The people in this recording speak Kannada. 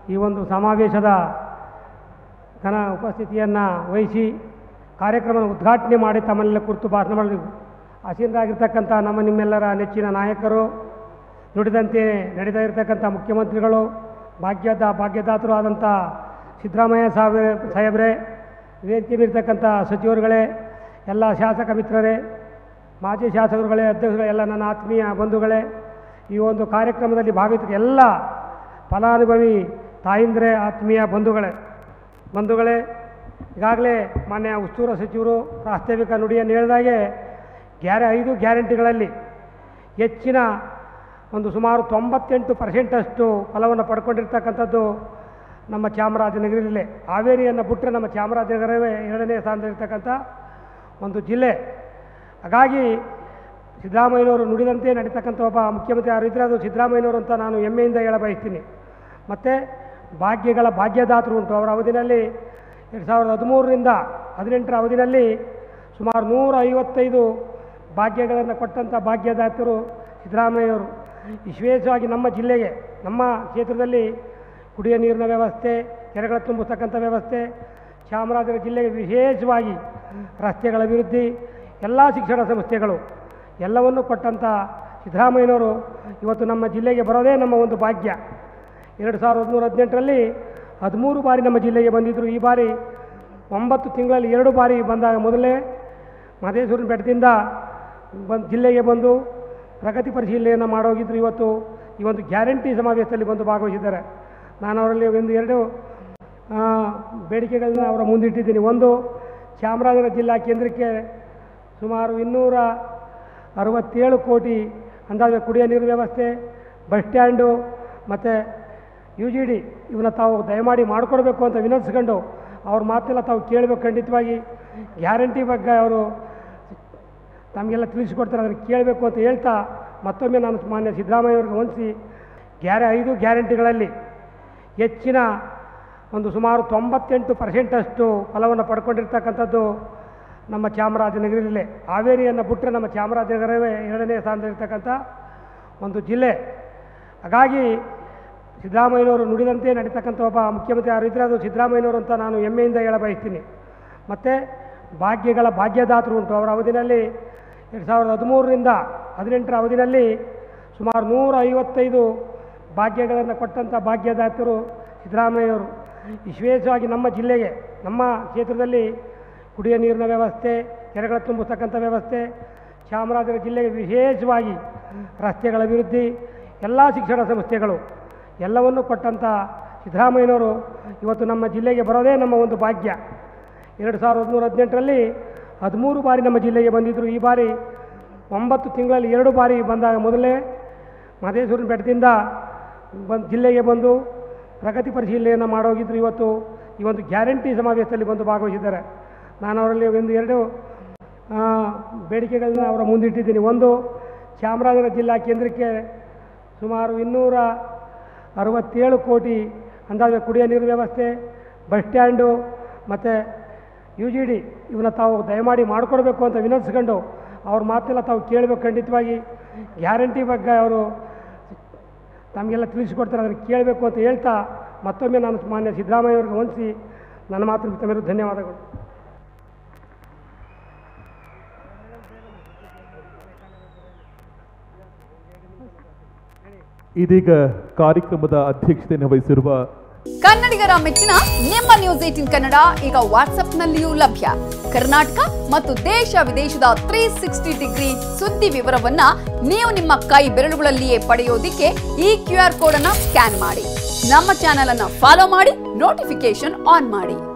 ಈ ಒಂದು ಸಮಾವೇಶದ ಘನ ಉಪಸ್ಥಿತಿಯನ್ನು ವಹಿಸಿ ಕಾರ್ಯಕ್ರಮದ ಉದ್ಘಾಟನೆ ಮಾಡಿ ತಮ್ಮನ್ನೆಲ್ಲ ಕುರಿತು ಭಾಷಣ ಮಾಡಲು ಆಸೀನರಾಗಿರ್ತಕ್ಕಂಥ ನಮ್ಮ ನಿಮ್ಮೆಲ್ಲರ ನೆಚ್ಚಿನ ನಾಯಕರು ನುಡಿದಂತೆ ನಡೀತಾ ಇರತಕ್ಕಂಥ ಮುಖ್ಯಮಂತ್ರಿಗಳು ಭಾಗ್ಯದ ಭಾಗ್ಯದಾತರು ಆದಂಥ ಸಿದ್ದರಾಮಯ್ಯ ಸಾಹೇಬ್ ಸಾಹೇಬ್ರೆ ವೇದಿಕೆ ಮೀರ್ತಕ್ಕಂಥ ಸಚಿವರುಗಳೇ ಎಲ್ಲ ಶಾಸಕ ಮಿತ್ರರೇ ಮಾಜಿ ಶಾಸಕರುಗಳೇ ಅಧ್ಯಕ್ಷರುಗಳೇ ಎಲ್ಲ ನನ್ನ ಆತ್ಮೀಯ ಬಂಧುಗಳೇ ಈ ಒಂದು ಕಾರ್ಯಕ್ರಮದಲ್ಲಿ ಭಾಗವಹಿಸಿದ ಎಲ್ಲ ಫಲಾನುಭವಿ ತಾಯಿಂದ್ರೆ ಆತ್ಮೀಯ ಬಂಧುಗಳೇ ಬಂಧುಗಳೇ ಈಗಾಗಲೇ ಮಾನ್ಯ ಉಸ್ತುವಾರಿ ಸಚಿವರು ಪ್ರಾಸ್ತಾವಿಕ ನುಡಿಯನ್ನು ಹೇಳಿದಾಗೆ ಗ್ಯಾರೆ ಐದು ಗ್ಯಾರಂಟಿಗಳಲ್ಲಿ ಹೆಚ್ಚಿನ ಒಂದು ಸುಮಾರು ತೊಂಬತ್ತೆಂಟು ಪರ್ಸೆಂಟಷ್ಟು ಫಲವನ್ನು ಪಡ್ಕೊಂಡಿರ್ತಕ್ಕಂಥದ್ದು ನಮ್ಮ ಚಾಮರಾಜನಗರದಲ್ಲೇ ಹಾವೇರಿಯನ್ನು ಬಿಟ್ಟರೆ ನಮ್ಮ ಚಾಮರಾಜನಗರವೇ ಎರಡನೇ ಸ್ಥಾನದಲ್ಲಿರ್ತಕ್ಕಂಥ ಒಂದು ಜಿಲ್ಲೆ ಹಾಗಾಗಿ ಸಿದ್ದರಾಮಯ್ಯನವರು ನುಡಿದಂತೆ ನಡೀತಕ್ಕಂಥ ಒಬ್ಬ ಮುಖ್ಯಮಂತ್ರಿ ಯಾರು ಇದ್ದರೆ ಅದು ಸಿದ್ದರಾಮಯ್ಯನವರು ಅಂತ ನಾನು ಹೆಮ್ಮೆಯಿಂದ ಹೇಳ ಬಯಸ್ತೀನಿ ಮತ್ತು ಭಾಗ್ಯಗಳ ಭಾಗ್ಯದಾತರು ಉಂಟು ಅವರ ಅವಧಿನಲ್ಲಿ ಎರಡು ಸಾವಿರದ ಹದಿಮೂರರಿಂದ ಹದಿನೆಂಟರ ಅವಧಿನಲ್ಲಿ ಸುಮಾರು ನೂರ ಐವತ್ತೈದು ಭಾಗ್ಯಗಳನ್ನು ಕೊಟ್ಟಂಥ ಭಾಗ್ಯದಾತರು ಸಿದ್ದರಾಮಯ್ಯವರು ವಿಶೇಷವಾಗಿ ನಮ್ಮ ಜಿಲ್ಲೆಗೆ ನಮ್ಮ ಕ್ಷೇತ್ರದಲ್ಲಿ ಕುಡಿಯ ನೀರಿನ ವ್ಯವಸ್ಥೆ ಕೆರೆಗಳ ತುಂಬಿಸ್ತಕ್ಕಂಥ ವ್ಯವಸ್ಥೆ ಚಾಮರಾಜನಗರ ಜಿಲ್ಲೆಗೆ ವಿಶೇಷವಾಗಿ ರಸ್ತೆಗಳ ಅಭಿವೃದ್ಧಿ ಎಲ್ಲ ಶಿಕ್ಷಣ ಸಂಸ್ಥೆಗಳು ಎಲ್ಲವನ್ನು ಕೊಟ್ಟಂಥ ಸಿದ್ದರಾಮಯ್ಯನವರು ಇವತ್ತು ನಮ್ಮ ಜಿಲ್ಲೆಗೆ ಬರೋದೇ ನಮ್ಮ ಒಂದು ಭಾಗ್ಯ ಎರಡು ಸಾವಿರದ ಹದಿಮೂರು ಹದಿನೆಂಟರಲ್ಲಿ ಹದಿಮೂರು ಬಾರಿ ನಮ್ಮ ಜಿಲ್ಲೆಗೆ ಬಂದಿದ್ದರು ಈ ಬಾರಿ ಒಂಬತ್ತು ತಿಂಗಳಲ್ಲಿ ಎರಡು ಬಾರಿ ಬಂದಾಗ ಮೊದಲೇ ಮಹದೇಶ್ವರನ ಬೆಟ್ಟದಿಂದ ಬಂದು ಜಿಲ್ಲೆಗೆ ಬಂದು ಪ್ರಗತಿ ಪರಿಶೀಲನೆಯನ್ನು ಮಾಡೋಗಿದ್ರು ಇವತ್ತು ಈ ಒಂದು ಗ್ಯಾರಂಟಿ ಸಮಾವೇಶದಲ್ಲಿ ಬಂದು ಭಾಗವಹಿಸಿದ್ದಾರೆ ನಾನು ಅವರಲ್ಲಿ ಒಂದು ಎರಡು ಆ, ಬೇಡಿಕೆಗಳನ್ನ ಅವರ ಮುಂದಿಟ್ಟಿದ್ದೀನಿ ಒಂದು ಚಾಮರಾಜನಗರ ಜಿಲ್ಲಾ ಕೇಂದ್ರಕ್ಕೆ ಸುಮಾರು ಇನ್ನೂರ ಅರವತ್ತೇಳು ಕೋಟಿ ಅಂದಾಜು ಕುಡಿಯೋ ನೀರು ವ್ಯವಸ್ಥೆ ಬಸ್ ಸ್ಟ್ಯಾಂಡು ಮತ್ತು ಯು ಜಿ ಡಿ ಇವನ್ನ ತಾವು ದಯಮಾಡಿ ಮಾಡಿಕೊಡ್ಬೇಕು ಅಂತ ವಿನಂತಿಸ್ಕೊಂಡು ಅವ್ರ ಮಾತೆಲ್ಲ ತಾವು ಕೇಳಬೇಕು ಖಂಡಿತವಾಗಿ ಗ್ಯಾರಂಟಿ ಬಗ್ಗೆ ಅವರು ತಮಗೆಲ್ಲ ತಿಳಿಸಿಕೊಡ್ತಾರೆ ಅದನ್ನು ಕೇಳಬೇಕು ಅಂತ ಹೇಳ್ತಾ ಮತ್ತೊಮ್ಮೆ ನಾನು ಮಾನ್ಯ ಸಿದ್ದರಾಮಯ್ಯವ್ರಿಗೆ ಹೊಂದಿಸಿ ಗ್ಯಾರೆ ಐದು ಗ್ಯಾರಂಟಿಗಳಲ್ಲಿ ಹೆಚ್ಚಿನ ಒಂದು ಸುಮಾರು ತೊಂಬತ್ತೆಂಟು ಪರ್ಸೆಂಟಷ್ಟು ಫಲವನ್ನು ಪಡ್ಕೊಂಡಿರ್ತಕ್ಕಂಥದ್ದು ನಮ್ಮ ಚಾಮರಾಜನಗರದಲ್ಲೇ ಹಾವೇರಿಯನ್ನು ಬಿಟ್ಟರೆ ನಮ್ಮ ಚಾಮರಾಜನಗರವೇ ಎರಡನೇ ಸ್ಥಾನದಲ್ಲಿರ್ತಕ್ಕಂಥ ಒಂದು ಜಿಲ್ಲೆ ಹಾಗಾಗಿ ಸಿದ್ದರಾಮಯ್ಯನವರು ನುಡಿದಂತೆ ನಡೀತಕ್ಕಂಥ ಒಬ್ಬ ಮುಖ್ಯಮಂತ್ರಿ ಯಾರು ಇದ್ದರೆ ಅದು ಸಿದ್ದರಾಮಯ್ಯನವರು ಅಂತ ನಾನು ಹೆಮ್ಮೆಯಿಂದ ಹೇಳ ಬಯಸ್ತೀನಿ ಮತ್ತು ಭಾಗ್ಯಗಳ ಭಾಗ್ಯದಾತರು ಉಂಟು ಅವರ ಅವಧಿನಲ್ಲಿ ಎರಡು ಸಾವಿರದ ಹದಿಮೂರರಿಂದ ಹದಿನೆಂಟರ ಅವಧಿನಲ್ಲಿ ಸುಮಾರು ನೂರ ಐವತ್ತೈದು ಭಾಗ್ಯಗಳನ್ನು ಕೊಟ್ಟಂಥ ಭಾಗ್ಯದಾತರು ಸಿದ್ದರಾಮಯ್ಯವರು ವಿಶೇಷವಾಗಿ ನಮ್ಮ ಜಿಲ್ಲೆಗೆ ನಮ್ಮ ಕ್ಷೇತ್ರದಲ್ಲಿ ಕುಡಿಯ ನೀರಿನ ವ್ಯವಸ್ಥೆ ಕೆರೆಗಳ ತುಂಬಿಸ್ತಕ್ಕಂಥ ವ್ಯವಸ್ಥೆ ಚಾಮರಾಜನಗರ ಜಿಲ್ಲೆಗೆ ವಿಶೇಷವಾಗಿ ರಸ್ತೆಗಳ ಅಭಿವೃದ್ಧಿ ಎಲ್ಲ ಶಿಕ್ಷಣ ಸಂಸ್ಥೆಗಳು ಎಲ್ಲವನ್ನು ಕೊಟ್ಟಂಥ ಸಿದ್ದರಾಮಯ್ಯನವರು ಇವತ್ತು ನಮ್ಮ ಜಿಲ್ಲೆಗೆ ಬರೋದೇ ನಮ್ಮ ಒಂದು ಭಾಗ್ಯ ಎರಡು ಸಾವಿರದ ಹದಿಮೂರು ಹದಿನೆಂಟರಲ್ಲಿ ಹದಿಮೂರು ಬಾರಿ ನಮ್ಮ ಜಿಲ್ಲೆಗೆ ಬಂದಿದ್ದರು ಈ ಬಾರಿ ಒಂಬತ್ತು ತಿಂಗಳಲ್ಲಿ ಎರಡು ಬಾರಿ ಬಂದಾಗ ಮೊದಲೇ ಮಹದೇಶ್ವರನ ಬೆಟ್ಟದಿಂದ ಬಂದು ಜಿಲ್ಲೆಗೆ ಬಂದು ಪ್ರಗತಿ ಪರಿಶೀಲನೆಯನ್ನು ಮಾಡೋಗಿದ್ರು ಇವತ್ತು ಈ ಒಂದು ಗ್ಯಾರಂಟಿ ಸಮಾವೇಶದಲ್ಲಿ ಬಂದು ಭಾಗವಹಿಸಿದ್ದಾರೆ ನಾನು ಅವರಲ್ಲಿ ಒಂದು ಎರಡು ಆ, ಬೇಡಿಕೆಗಳನ್ನ ಅವರ ಮುಂದಿಟ್ಟಿದ್ದೀನಿ ಒಂದು ಚಾಮರಾಜನಗರ ಜಿಲ್ಲಾ ಕೇಂದ್ರಕ್ಕೆ ಸುಮಾರು ಇನ್ನೂರ ಅರವತ್ತೇಳು ಕೋಟಿ ಅಂದಾಜು ಕುಡಿಯೋ ನೀರು ವ್ಯವಸ್ಥೆ ಬಸ್ ಸ್ಟ್ಯಾಂಡು ಮತ್ತು ಯು ಜಿ ಡಿ ಇವನ್ನ ತಾವು ದಯಮಾಡಿ ಮಾಡಿಕೊಡ್ಬೇಕು ಅಂತ ವಿನಂತಿಸ್ಕೊಂಡು ಅವ್ರ ಮಾತೆಲ್ಲ ತಾವು ಕೇಳಬೇಕು ಖಂಡಿತವಾಗಿ ಗ್ಯಾರಂಟಿ ಬಗ್ಗೆ ಅವರು ತಮಗೆಲ್ಲ ತಿಳಿಸಿಕೊಡ್ತಾರೆ ಅದನ್ನು ಕೇಳಬೇಕು ಅಂತ ಹೇಳ್ತಾ ಮತ್ತೊಮ್ಮೆ ನಾನು ಮಾನ್ಯ ಸಿದ್ದರಾಮಯ್ಯವ್ರಿಗೆ ಹೊಂದಿಸಿ ನನ್ನ ಮಾತಿನ ತಮ್ಮೆಲ್ಲರೂ ಧನ್ಯವಾದಗಳು ಇದೀಗ ಕಾರ್ಯಕ್ರಮದ ಅಧ್ಯಕ್ಷತೆಯನ್ನು ವಹಿಸಿರುವ ಕನ್ನಡಿಗರ ಮೆಚ್ಚಿನ ನಿಮ್ಮ ನ್ಯೂಸ್ ಏಟಿನ್ ಕನ್ನಡ ಈಗ ವಾಟ್ಸ್ಆಪ್ನಲ್ಲಿಯೂ ಲಭ್ಯ ಕರ್ನಾಟಕ ಮತ್ತು ದೇಶ ವಿದೇಶದ ತ್ರೀ ಸಿಕ್ಸ್ಟಿ ಡಿಗ್ರಿ ಸುದ್ದಿ ವಿವರವನ್ನ ನೀವು ನಿಮ್ಮ ಕೈ ಬೆರಳುಗಳಲ್ಲಿಯೇ ಪಡೆಯೋದಿಕ್ಕೆ ಈ ಕ್ಯೂ ಆರ್ ಕೋಡ್ ಅನ್ನ ಸ್ಕ್ಯಾನ್ ಮಾಡಿ ನಮ್ಮ ಚಾನೆಲ್ ಅನ್ನ ಫಾಲೋ ಮಾಡಿ ನೋಟಿಫಿಕೇಶನ್ ಆನ್ ಮಾಡಿ